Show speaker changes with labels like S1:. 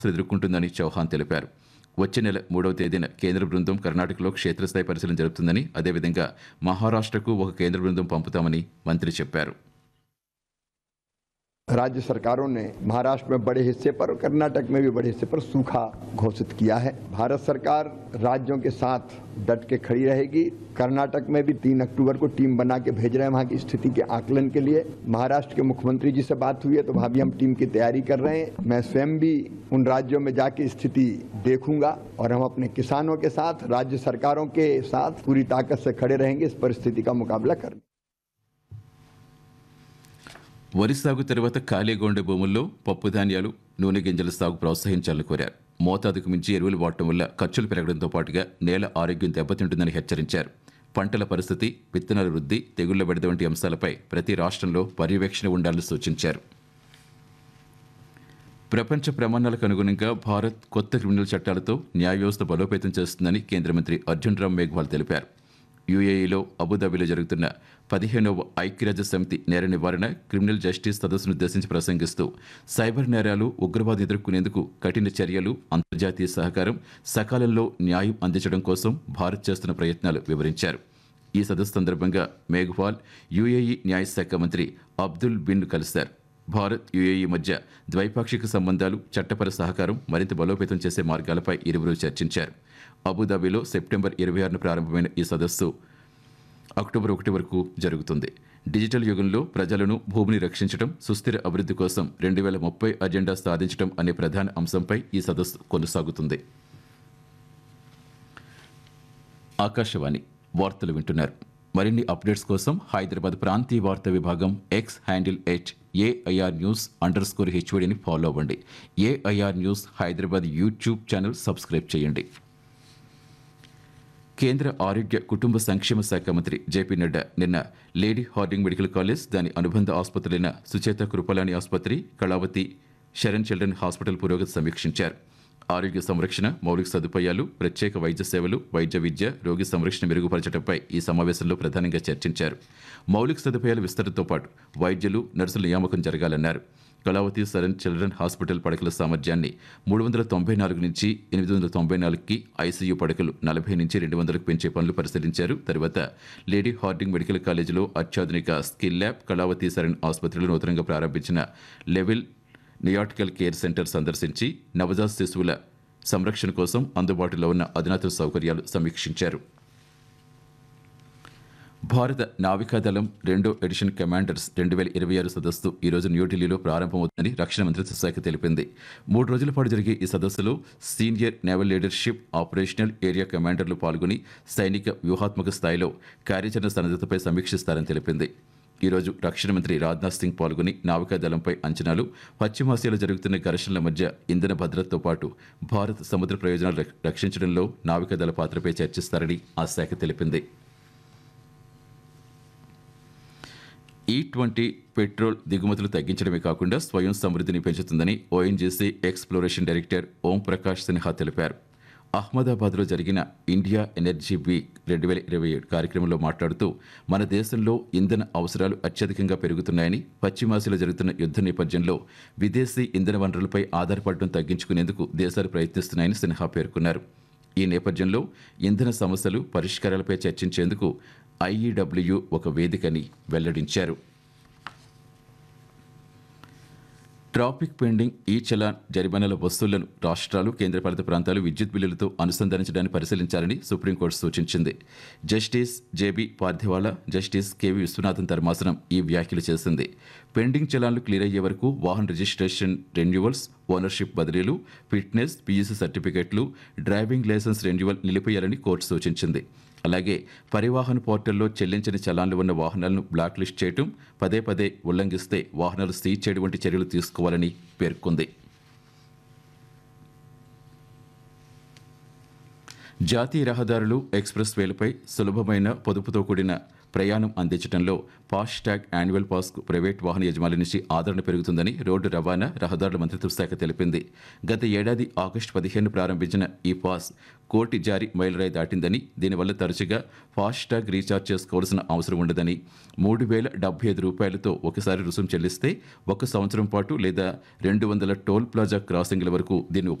S1: ఎదుర్కొంటుందని చౌహాన్ తెలిపారు వచ్చే నెల మూడవ తేదీన కేంద్ర బృందం కర్ణాటకలో క్షేత్రస్థాయి పరిశీలన జరుపుతుందని అదేవిధంగా మహారాష్ట్రకు ఒక కేంద్ర బృందం పంపుతామని మంత్రి చెప్పారు
S2: राज्य सरकारों ने महाराष्ट्र में बड़े हिस्से पर और कर्नाटक में भी बड़े हिस्से पर सूखा घोषित किया है भारत सरकार राज्यों के साथ डट के खड़ी रहेगी कर्नाटक में भी तीन अक्टूबर को टीम बना के भेज रहे हैं वहां की स्थिति के आकलन के लिए महाराष्ट्र के मुख्यमंत्री जी से बात हुई है तो वहां भी हम टीम की तैयारी कर रहे हैं मैं स्वयं भी उन राज्यों में जाके स्थिति देखूंगा और हम अपने किसानों के साथ राज्य सरकारों के साथ पूरी ताकत से खड़े रहेंगे इस परिस्थिति का मुकाबला करने
S1: వరి సాగు తర్వాత ఖాళీగా ఉండే భూముల్లో పప్పు ధాన్యాలు నూనె గింజల సాగు ప్రోత్సహించాలని కోరారు మోతాదుకు మించి ఎరువులు వాడటం వల్ల ఖర్చులు పెరగడంతో పాటుగా నేల ఆరోగ్యం దెబ్బతింటుందని హెచ్చరించారు పంటల పరిస్థితి విత్తనాల వృద్ధి తెగుళ్ల బెడద వంటి అంశాలపై ప్రతి రాష్ట్రంలో పర్యవేక్షణ ఉండాలని సూచించారు ప్రపంచ ప్రమాణాలకు అనుగుణంగా భారత్ కొత్త క్రిమినల్ చట్టాలతో న్యాయ వ్యవస్థ బలోపేతం చేస్తుందని కేంద్ర మంత్రి అర్జున్ రామ్ మేఘ్వాల్ తెలిపారు యుఏఈలో అబుదాబిలో జరుగుతున్న పదిహేనవ ఐక్యరాజ్య సమితి నేర నివారణ క్రిమినల్ జస్టిస్ సదస్సును ఉద్దేశించి ప్రసంగిస్తూ సైబర్ నేరాలు ఉగ్రవాదం ఎదుర్కొనేందుకు కఠిన చర్యలు అంతర్జాతీయ సహకారం సకాలంలో న్యాయం అందించడం కోసం భారత్ చేస్తున్న ప్రయత్నాలు వివరించారు ఈ సదస్సు సందర్భంగా మేఘ్వాల్ యుఏఈ న్యాయశాఖ మంత్రి అబ్దుల్ బిన్ కలిశారు భారత్ యుఏఈ మధ్య ద్వైపాక్షిక సంబంధాలు చట్టపర సహకారం మరింత బలోపేతం చేసే మార్గాలపై ఇరువురు చర్చించారు అబుదాబిలో సెప్టెంబర్ ఇరవై ఆరున ప్రారంభమైన ఈ సదస్సు అక్టోబర్ ఒకటి వరకు జరుగుతుంది డిజిటల్ యుగంలో ప్రజలను భూమిని రక్షించడం సుస్థిర అభివృద్ధి కోసం రెండు వేల ముప్పై అజెండా సాధించడం అనే ప్రధాన అంశంపై ఈ సదస్సు కొనసాగుతుంది ఆకాశవాణి వార్తలు వింటున్నారు మరిన్ని అప్డేట్స్ కోసం హైదరాబాద్ ప్రాంతీయ వార్తా విభాగం X handle at AIR news underscore హెచ్ఓడిని ఫాలో అవ్వండి AIR news Hyderabad YouTube channel subscribe చేయండి కేంద్ర ఆరోగ్య కుటుంబ సంక్షేమ శాఖ మంత్రి జేపీ నడ్డా నిన్న లేడీ హార్డింగ్ మెడికల్ కాలేజ్ దాని అనుబంధ ఆసుపత్రులైన సుచేత కృపలాని ఆసుపత్రి కళావతి శరణ్ చిల్డ్రన్ హాస్పిటల్ పురోగతి సమీక్షించారు ఆరోగ్య సంరక్షణ మౌలిక సదుపాయాలు ప్రత్యేక వైద్య సేవలు వైద్య విద్య రోగి సంరక్షణ మెరుగుపరచడంపై ఈ సమావేశంలో ప్రధానంగా చర్చించారు మౌలిక సదుపాయాల విస్తరణతో పాటు వైద్యులు నర్సుల నియామకం జరగాలన్నారు కళావతి సరన్ చిల్డ్రన్ హాస్పిటల్ పడకల సామర్థ్యాన్ని మూడు వందల తొంభై నాలుగు నుంచి ఎనిమిది వందల తొంభై నాలుగుకి ఐసీయూ పడకలు నలభై నుంచి రెండు వందలకు పెంచే పనులు పరిశీలించారు తర్వాత లేడీ హార్డింగ్ మెడికల్ కాలేజీలో అత్యాధునిక స్కిల్ ల్యాబ్ కళావతి సరన్ ఆసుపత్రిలో నూతనంగా ప్రారంభించిన లెవెల్ నియాటికల్ కేర్ సెంటర్ సందర్శించి నవజాత శిశువుల సంరక్షణ కోసం అందుబాటులో ఉన్న అధునాతన సౌకర్యాలు సమీక్షించారు భారత నావికాదళం రెండో ఎడిషన్ కమాండర్స్ రెండు వేల ఇరవై ఆరు సదస్సు ఈరోజు న్యూఢిల్లీలో ప్రారంభమవుతుందని రక్షణ మంత్రిత్వ శాఖ తెలిపింది మూడు రోజుల పాటు జరిగే ఈ సదస్సులో senior naval leadership operational area కమాండర్లు పాల్గొని సైనిక వ్యూహాత్మక స్థాయిలో కార్యాచరణ సన్నద్ధతపై సమీక్షిస్తారని తెలిపింది ఈరోజు రక్షణ మంత్రి రాజ్నాథ్ సింగ్ పాల్గొని నావికాదళంపై అంచనాలు పశ్చిమాసియాలో జరుగుతున్న ఘర్షణల మధ్య ఇంధన భద్రతతో పాటు భారత్ సముద్ర ప్రయోజనాలు రక్ష- రక్షించడంలో నావికాదళ పాత్రపై చర్చిస్తారని ఆ శాఖ తెలిపింది ఈ ట్వంటీ పెట్రోల్ దిగుమతులు తగ్గించడమే కాకుండా స్వయం సమృద్ధిని పెంచుతుందని ONGC exploration director Om Prakash Sinha తెలిపారు అహ్మదాబాద్లో జరిగిన ఇండియా ఎనర్జీ వీక్ రెండు వేల ఇరవై ఏడు కార్యక్రమంలో మాట్లాడుతూ మన దేశంలో ఇంధన అవసరాలు అత్యధికంగా పెరుగుతున్నాయని పశ్చిమాసియాలో జరుగుతున్న యుద్ధ నేపథ్యంలో విదేశీ ఇంధన వనరులపై ఆధారపడడం తగ్గించుకునేందుకు దేశాలు ప్రయత్నిస్తున్నాయని సిన్హా పేర్కొన్నారు ఈ నేపథ్యంలో ఇంధన సమస్యలు పరిష్కారాలపై చర్చించేందుకు ఐఈడబ్ల్యూ ఒక వేదికని వెల్లడించారు ట్రాఫిక్ పెండింగ్ ఈ చలాన్ జరిమానాల వసూళ్లను రాష్ట్రాలు కేంద్రపాలిత ప్రాంతాలు విద్యుత్ బిల్లులతో అనుసంధానించడాన్ని పరిశీలించాలని సుప్రీంకోర్టు సూచించింది justice JB Pardiwala justice KV Viswanathan ధర్మాసనం ఈ వ్యాఖ్యలు చేసింది పెండింగ్ చలాన్లు క్లియర్ అయ్యే వరకు వాహన రిజిస్ట్రేషన్ రెన్యువల్స్ ఓనర్షిప్ బదిలీలు ఫిట్నెస్ పీయూసీ సర్టిఫికెట్లు డ్రైవింగ్ లైసెన్స్ రెన్యువల్ నిలిపేయాలని కోర్టు సూచించింది అలాగే పరివాహన్ పోర్టల్లో చెల్లించని చలాన్లు ఉన్న వాహనాలను బ్లాక్ లిస్ట్ చేయటం పదే పదే ఉల్లంఘిస్తే వాహనాలు సీజ్ చేయడం వంటి చర్యలు తీసుకోవాలని పేర్కొంది జాతీయ రహదారులు ఎక్స్ప్రెస్ వేలపై సులభమైన పొదుపుతో కూడిన ప్రయాణం అందించడంలో ఫాస్టాగ్ యాన్యువల్ పాస్కు ప్రైవేట్ వాహన యజమానుల నుంచి ఆదరణ పెరుగుతుందని రోడ్డు రవాణా రహదారుల మంత్రిత్వ శాఖ తెలిపింది గత ఏడాది ఆగస్టు పదిహేను ప్రారంభించిన ఈ పాస్ కోటి జారీ మైలురాయి దాటిందని దీనివల్ల తరచుగా ఫాస్టాగ్ రీఛార్జ్ చేసుకోవాల్సిన అవసరం ఉండదని మూడు వేల డెబ్బై ఐదు రూపాయలతో ఒకసారి రుసుము చెల్లిస్తే ఒక సంవత్సరం పాటు లేదా రెండు వందల టోల్ ప్లాజా క్రాసింగ్ల వరకు దీన్ని